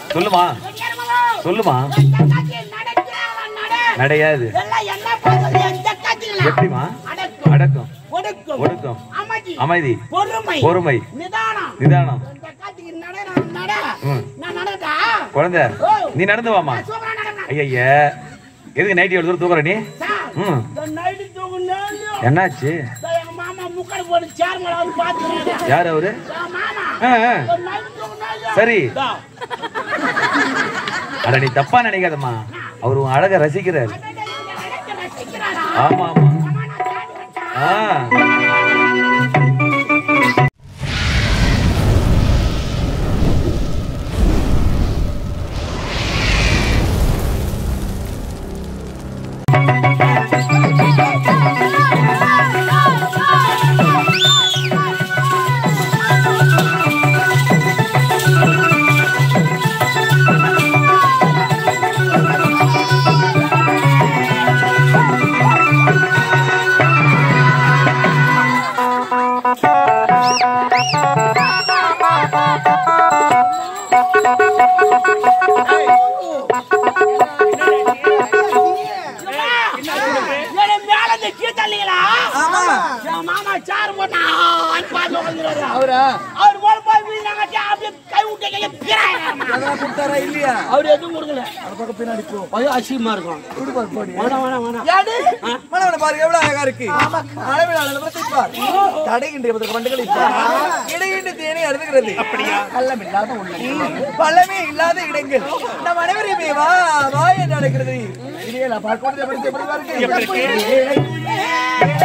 சொல்லுமா சொல்லுமா நடையாது எப்படிமா அடக்கம் ஒடுக்கம் அமைதி பொறுமை பொறுமை நிதானம் நிதானம் இந்த காட்சிக்கு நட நான் நட ம். நான் நடந்தா குழந்தை நீ நடந்து வாமா சூப்பரா நடந்தேன் ஐயா எதுக்கு நைட்டி எவ்வளவு தூரம் தூக்குற நீ சார் ம் இந்த நைட்டு தூங்குனேன் என்னாச்சு எங்க மாமா முக்கடை போட்டு சேர் மேல வந்து பாத்துக்கிறாரு யார் அவரு என் மாமா ஆ, ஆ. இந்த நைட்டு தூங்குனேன் சரி இதோ, அட நீ தப்பா நினைக்காதம்மா அவர் உன் அழக ரசிக்கிறாரு அடடே, இங்க நடக்க ரசிக்கிறாரா? ஆமா ஆமா அம்மா, நான் தேடி வச்சேன். ஆ என்னை மேல இருந்து கீழே தள்ளிங்களா? என் மாமா சேர் போட்டா, ஆன்னு பார்த்து உட்கார்ந்துருவாரு. அவர் போல போய் வீழ்ந்தாங்காட்டி அப்படியே கை விட்டு கையை பிறாயிராமா. அவர் எதுவும் கொடுக்கல. ஐயோ, அசிங்கமா இருக்கும். வேணாம், வேணாம், வேணாம். மனவனை பாரு எவ்வளவு அழகா இருக்கு அளவில் அளவு பார் தடைகின்ற பதற்கு வண்டுகளை பார் இடையின்றி தேனை அருந்துகிறது பள்ளம் இல்லாத உள்ளங்கள் பள்ளமே இல்லாத இடங்கள் நம் அனைவரையுமே வா வா என்று அழைக்கிறது இதையே நான் பார்க்க படித்து எப்படி பாருங்க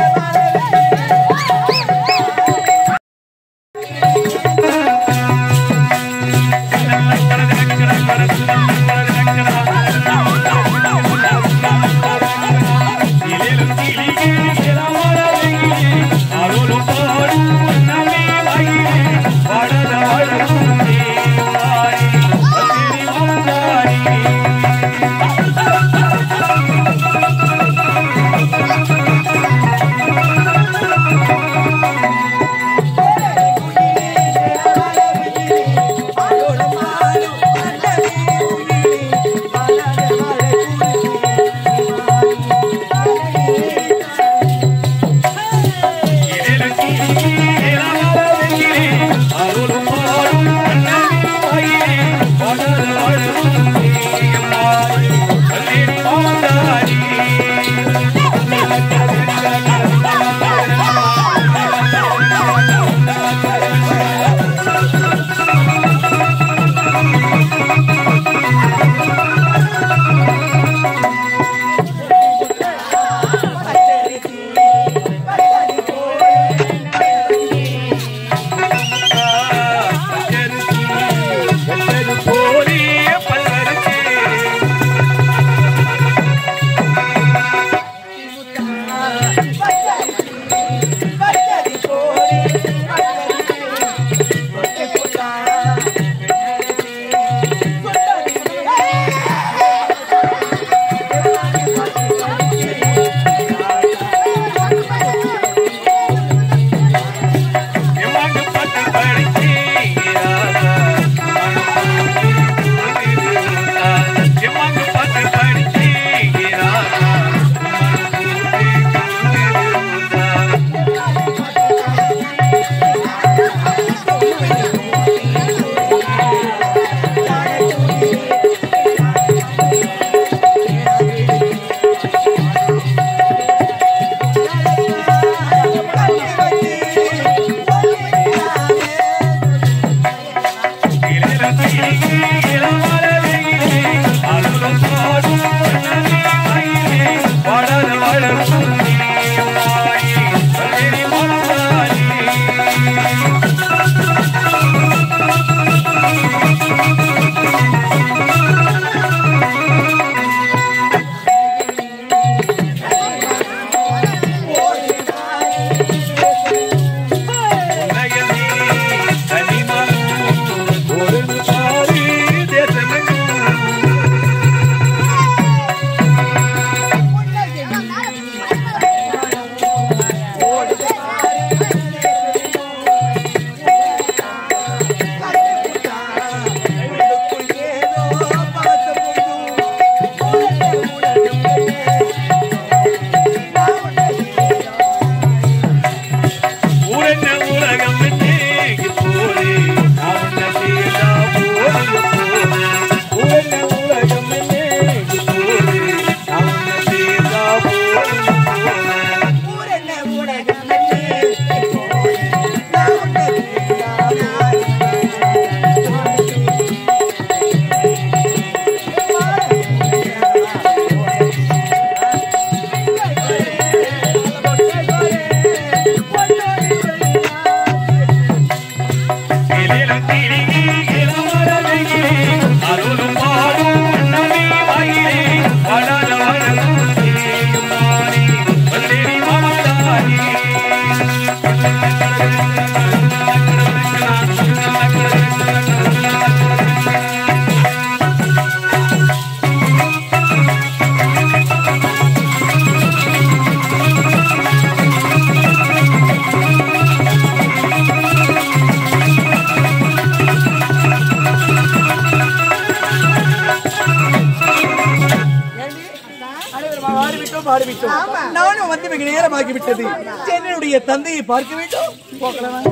தேச அருளும் பாடும் அன்னமே மயிலே வளர வளரும் செய்யும் மாறி வந்தேரி மமதாரி அனைவரும் ஆடிவிட்டோம் ஆடிவிட்டோம் நானும் வந்து மிக நேரமாகி விட்டது என்னுடைய தந்தையை பார்க்க வேண்டும் போகலாம்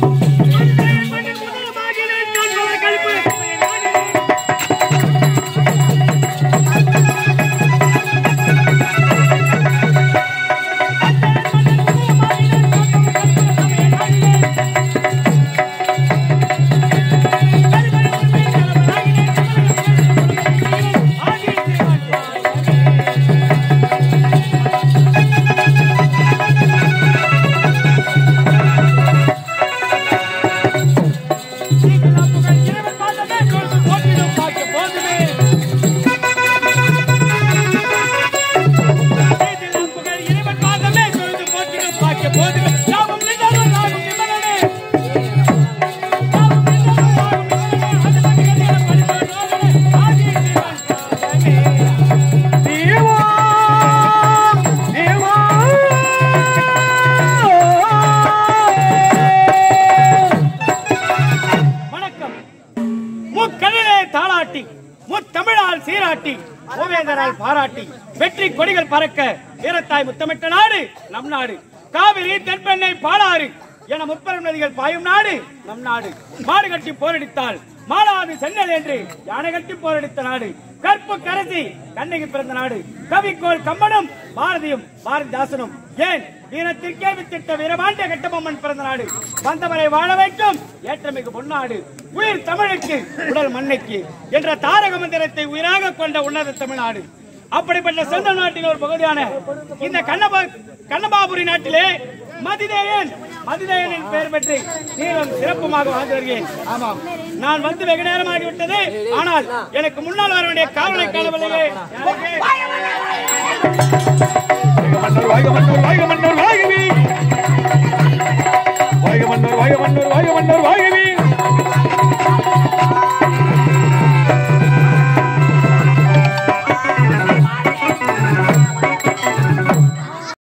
வணக்கம் முக்கடலே தாளாட்டி முத்தமிழால் சீராட்டி ஓவேந்தரால் பாராட்டி வெற்றி கொடிகள் பறக்க வீரத்தாய் முத்தமிட்ட நாடு நம் நாடு காவிரி தென்பெண்ணை பாலாறு என முப்பெரும் நதிகள் பாயும் நாடு நம் நாடு மாடு கட்டி போரடித்தால் மாலாது சென்னல் என்று யானை கட்டி போரடித்த நாடு கற்பு கரசி கண்ணகி பிறந்த நாடு கவிக்கோள் கம்பனும் பாரதியும் பாரதிதாசனும் ஏன் வீரத்திற்கே வித்திட்ட வீரபாண்டிய கட்டபொம்மன் பிறந்த நாடு வந்தவரை வாழ வைக்கும் ஏற்றமிகு பொன்னாடு உயிர் தமிழுக்கு உடல் மண்ணுக்கு என்ற தாரக மந்திரத்தை உயிராக கொண்ட உன்னத தமிழ்நாடு அப்படிப்பட்ட சொந்த நாட்டின் ஒரு பகுதியான இந்த கண்ணபா கண்ணபாபுரி நாட்டிலே மதிதேயன் மதிதேயனின் பெயர் பெற்று நீளம் சிறப்புமாக வாழ்ந்து வருகிறேன் ஆமாம் நான் வந்து வெகு நேரமாகிவிட்டது ஆனால் எனக்கு முன்னால் வர வேண்டிய காவலை காணவில்லையே எனக்கு- மன்னர் வாய்க மன்னர் வாய்க மன்னர் வாய்கவி வாய்க மன்னர் வாய்க மன்னர்